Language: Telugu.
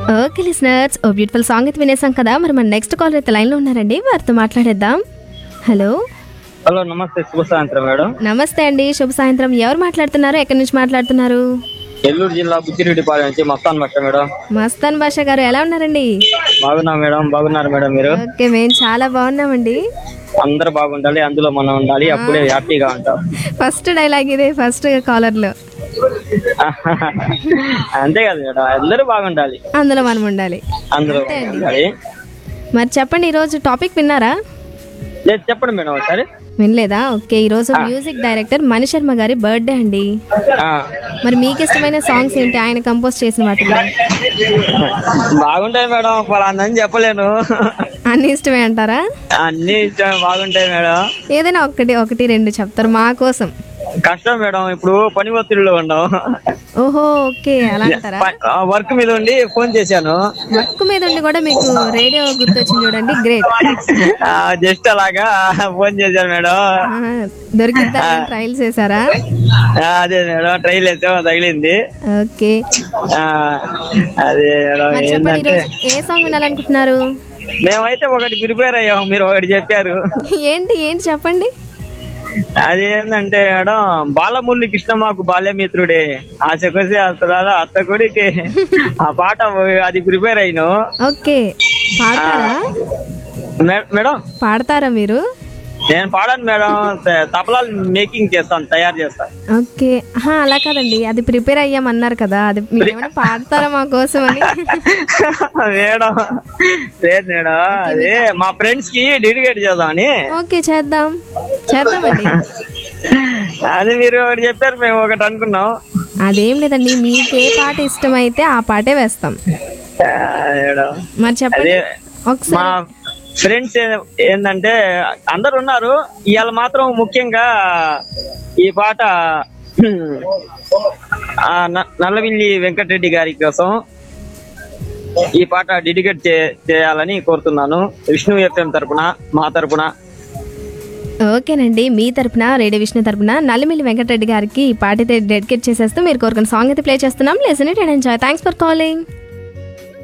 okay listeners oh beautiful song అయితే వినేసాం కదా మరి మన నెక్స్ట్ కాలర్ అయితే లైన్లో ఉన్నారండి వారితో మాట్లాడేద్దాం హలో హలో నమస్తే శుభ సాయంత్రం మేడం నమస్తే అండి శుభ సాయంత్రం ఎవరు మాట్లాడుతున్నారు ఎక్కడి నుంచి మాట్లాడుతున్నారు నెల్లూరు జిల్లా బుచ్చిరెడ్డిపాలెం నుంచి మస్తాన్ భాష మేడం మస్తాన్ బాషా గారు ఎలా ఉన్నారండి బాగున్నాం మేడం బాగున్నారు మేడం మీరు ఓకే మేము చాలా బాగున్నామండి అందరూ బాగుండాలి అందులో మనం ఉండాలి అప్పుడే హ్యాపీగా ఉంటాం ఫస్ట్ డైలాగ్ ఇదే ఫస్ట్ కాలర్లో అంతే కదా మేడం అందరూ బాగుండాలి అందులో మనం ఉండాలి అందరూ బాగుండాలి మరి చెప్పండి ఈరోజు టాపిక్ విన్నారా లేదు చెప్పండి మేడం ఒకసారి వినలేదా ఓకే ఈరోజు మ్యూజిక్ డైరెక్టర్ మణి శర్మ గారి బర్త్డే అండి ఆ, మరి మీకు ఇష్టమైన సాంగ్స్ ఏంటి ఆయన కంపోజ్ చేసిన వాటిలో బాగుంటాయి మేడం ఫలాందని చెప్పలేను అన్ని ఇష్టమే అంటారా అన్ని ఇష్టం బాగుంటాయి మేడం ఏదైనా ఒకటి ఒకటి రెండు చెప్తారు మా కోసం కష్టం మేడం ఇప్పుడు పని ఒత్తిడిలో ఉన్నాం ఓహో ఓకే అలా అంటారా వర్క్ మీద ఉండి ఫోన్ చేశాను వర్క్ మీద ఉండి కూడా మీకు రేడియో గుర్తొచ్చింది చూడండి గ్రేట్ జస్ట్ అలాగా ఫోన్ చేశాను మేడం దొరికిద్దా ట్రయల్స్ చేశారా ఆ, అదే మేడం ట్రైల్ వేసాం తగిలింది ఓకే ఆ, అదే మేడం మరి చెప్పండి ఏంటంటే ఈరోజు ఏ సాంగ్ వినాలనుకుంటున్నారు మేమైతే ఒకటి ప్రిపేర్ అయ్యాం మీరు ఒకటి చెప్పారు ఏంటి ఏంటి చెప్పండి అది ఏంటంటే మేడం బాలమురళి కృష్ణ మాకు బాల్యమిత్రుడే ఆశకొసి అత్తరాలు అత్త కొడికి ఆ పాట అది ప్రిపేర్ అయిను ఓకే పాడతారా మే- మేడం పాడతారా మీరు నేను పాడాను మేడం త- తబలాలు మేకింగ్ చేస్తాను తయారు చేస్తాను ఓకే ఆహా, అలా కాదండి అది ప్రిపేర్ అయ్యామన్నారు కదా అది మీరు ఏమైనా పాడతారా మా కోసం అని మేడం లేదు మేడం అదే మా ఫ్రెండ్స్ కి డెడికేట్ చేద్దామని ఓకే చేద్దాం చేద్దామండి అది మీరు ఒకటి చెప్పారు మేము ఒకటి అనుకున్నాం అదేం లేదండి మీకు ఏ పాట ఇష్టమైతే ఆ పాటే వేస్తాం ఆ, మేడం మరి చెప్పండి అదే మా ఒకసారి ఫ్రెండ్స్ ఏంటంటే అందరు ఉన్నారు ఇవాళ మాత్రం ముఖ్యంగా ఈ పాట ఆ, న- నల్లవిల్లి వెంకటరెడ్డి గారి కోసం ఈ పాట డెడికేట్ చే- చేయాలని కోరుతున్నాను విష్ణు ఎఫ్ఎం తరపున మా తరపున ఓకేనండి మీ తరపున రేడియో విష్ణు తరపున నల్లిమిల్లి వెంకటరెడ్డి గారికి ఈ పాట అయితే డెడికేట్ చేసేస్తూ మీరు కోరుకున్న సాంగ్ అయితే ప్లే చేస్తున్నాం listen it and enjoy thanks for calling